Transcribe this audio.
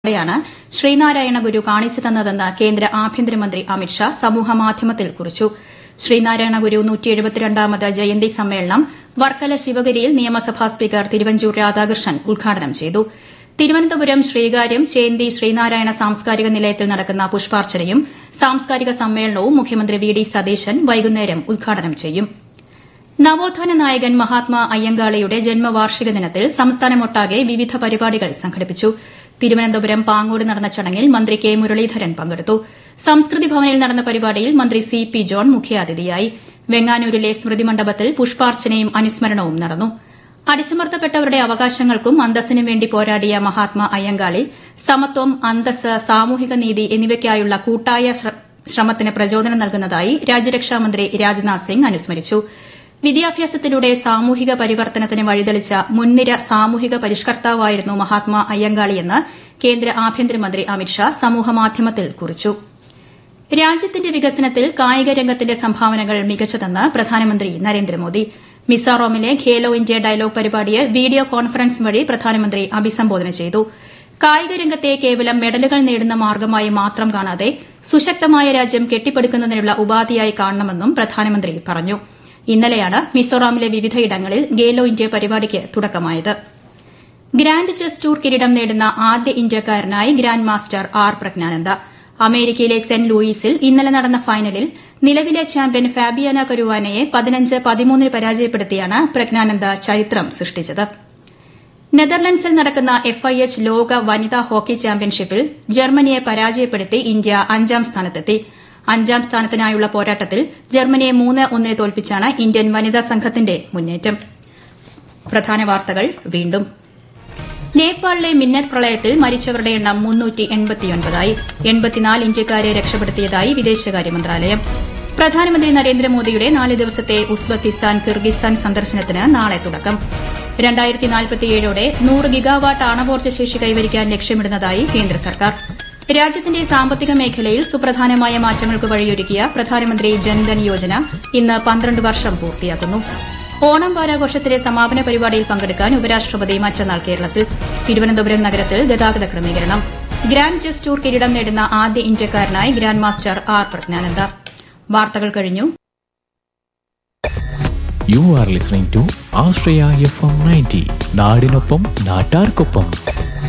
യാണ് ശ്രീനാരായണ ഗുരു കാണിച്ചു തന്നതെന്ന് കേന്ദ്ര ആഭ്യന്തരമന്ത്രി അമിത്ഷാ സമൂഹമാധ്യമത്തിൽ കുറിച്ചു ശ്രീനാരായണ ഗുരു ാമത് ജയന്തി സമ്മേളനം വർക്കല ശിവഗിരിയിൽ നിയമസഭാ സ്പീക്കർ തിരുവഞ്ചൂർ രാധാകൃഷ്ണൻ ഉദ്ഘാടനം ചെയ്തു തിരുവനന്തപുരം ശ്രീകാര്യം ചേന്തി ശ്രീനാരായണ സാംസ്കാരിക നിലയത്തിൽ നടക്കുന്ന പുഷ്പാർച്ചനയും സാംസ്കാരിക സമ്മേളനവും മുഖ്യമന്ത്രി വി ഡി സതീശൻ വൈകുന്നേരം ഉദ്ഘാടനം ചെയ്യും നവോത്ഥാന നായകൻ മഹാത്മാ അയ്യങ്കാളിയുടെ ജന്മവാർഷിക ദിനത്തിൽ സംസ്ഥാനമൊട്ടാകെ വിവിധ പരിപാടികൾ സംഘടിപ്പിച്ചു തിരുവനന്തപുരം പാങ്ങോട് നടന്ന ചടങ്ങിൽ മന്ത്രി കെ മുരളീധരൻ പങ്കെടുത്തു സംസ്കൃതി ഭവനിൽ നടന്ന പരിപാടിയിൽ മന്ത്രി സി പി ജോൺ മുഖ്യാതിഥിയായി വെങ്ങാനൂരിലെ സ്മൃതി മണ്ഡപത്തിൽ പുഷ്പാർച്ചനയും അനുസ്മരണവും നടന്നു അടിച്ചമർത്തപ്പെട്ടവരുടെ അവകാശങ്ങൾക്കും അന്തസ്സിനും വേണ്ടി പോരാടിയ മഹാത്മാ അയ്യങ്കാളി സമത്വം അന്തസ് സാമൂഹിക നീതി എന്നിവയ്ക്കായുള്ള കൂട്ടായ ശ്രമത്തിന് പ്രചോദനം നൽകുന്നതായി രാജ്യരക്ഷാമന്ത്രി രാജ്നാഥ് സിംഗ് അനുസ്മരിച്ചു വിദ്യാഭ്യാസത്തിലൂടെ സാമൂഹിക പരിവർത്തനത്തിന് വഴിതെളിച്ച മുൻനിര സാമൂഹിക പരിഷ്കർത്താവായിരുന്നു മഹാത്മാ അയ്യങ്കാളിയെന്ന് കേന്ദ്ര ആഭ്യന്തരമന്ത്രി അമിത്ഷാ സമൂഹമാധ്യമത്തിൽ കുറിച്ചു രാജ്യത്തിന്റെ വികസനത്തിൽ കായിക രംഗത്തിന്റെ സംഭാവനകൾ മികച്ചതെന്ന് പ്രധാനമന്ത്രി നരേന്ദ്രമോദി മിസോറാമിലെ ഖേലോ ഇന്ത്യ ഡയലോഗ് പരിപാടിയെ വീഡിയോ കോൺഫറൻസ് വഴി പ്രധാനമന്ത്രി അഭിസംബോധന ചെയ്തു കായിക രംഗത്തെ കേവലം മെഡലുകൾ നേടുന്ന മാർഗ്ഗമായി മാത്രം കാണാതെ സുശക്തമായ രാജ്യം കെട്ടിപ്പടുക്കുന്നതിനുള്ള ഉപാധിയായി കാണണമെന്നും പ്രധാനമന്ത്രി പറഞ്ഞു ഇന്നലെയാണ് മിസോറാമിലെ വിവിധയിടങ്ങളിൽ ഖേലോ ഇന്ത്യ പരിപാടിക്ക് തുടക്കമായത് ഗ്രാൻഡ് ചെസ് ടൂർ കിരീടം നേടുന്ന ആദ്യ ഇന്ത്യക്കാരനായി ഗ്രാൻഡ് മാസ്റ്റർ ആർ പ്രജ്ഞാനന്ദ അമേരിക്കയിലെ സെന്റ് ലൂയിസിൽ ഇന്നലെ നടന്ന ഫൈനലിൽ നിലവിലെ ചാമ്പ്യൻ ഫാബിയാന കരുവാനയെ പതിനഞ്ച് പതിമൂന്നിന് പരാജയപ്പെടുത്തിയാണ് പ്രജ്ഞാനന്ദ ചരിത്രം സൃഷ്ടിച്ചത് നെതർലൻഡ്സിൽ നടക്കുന്ന എഫ്ഐഎച്ച് ലോക വനിതാ ഹോക്കി ചാമ്പ്യൻഷിപ്പിൽ ജർമ്മനിയെ പരാജയപ്പെടുത്തി ഇന്ത്യ അഞ്ചാം സ്ഥാനത്തെത്തി അഞ്ചാം സ്ഥാനത്തിനായുള്ള പോരാട്ടത്തിൽ ജർമ്മനിയെ മൂന്ന് ഒന്നിന് തോൽപ്പിച്ചാണ് ഇന്ത്യൻ വനിതാ സംഘത്തിന്റെ മുന്നേറ്റം പ്രധാന വാർത്തകൾ വീണ്ടും നേപ്പാളിലെ മിന്നൽ പ്രളയത്തിൽ മരിച്ചവരുടെ എണ്ണം മുന്നൂറ്റി എൺപത്തിനാല് ഇന്ത്യക്കാരെ രക്ഷപ്പെടുത്തിയതായി വിദേശകാര്യ മന്ത്രാലയം പ്രധാനമന്ത്രി നരേന്ദ്രമോദിയുടെ നാല് ദിവസത്തെ ഉസ്ബെക്കിസ്ഥാൻ കിർഗിസ്ഥാൻ സന്ദർശനത്തിന് നാളെ തുടക്കം രണ്ടായിരത്തി നാൽപ്പത്തിയേഴോടെ നൂറ് ഗിഗാവാട്ട് ആണവോർജ്ജ ശേഷി കൈവരിക്കാൻ ലക്ഷ്യമിടുന്നതായി കേന്ദ്ര സർക്കാർ രാജ്യത്തിന്റെ സാമ്പത്തിക മേഖലയിൽ സുപ്രധാനമായ മാറ്റങ്ങൾക്ക് വഴിയൊരുക്കിയ പ്രധാനമന്ത്രി ജൻധൻ യോജന ഇന്ന് പന്ത്രണ്ട് വർഷം പൂർത്തിയാക്കുന്നു ഓണം വാരാഘോഷത്തിലെ സമാപന പരിപാടിയിൽ പങ്കെടുക്കാൻ ഉപരാഷ്ട്രപതി മറ്റന്നാൾ കേരളത്തിൽ തിരുവനന്തപുരം നഗരത്തിൽ ഗതാഗത ക്രമീകരണം ഗ്രാൻഡ് ചെസ് ടൂർ കിരീടം നേടുന്ന ആദ്യ ഇന്ത്യക്കാരനായി ഗ്രാൻഡ് മാസ്റ്റർ ആർ പ്രജ്ഞാനന്ദ വാർത്തകൾ കഴിഞ്ഞു you are listening to Ashraya F M ninety നാടിനൊപ്പം നാട്ടാർക്കൊപ്പം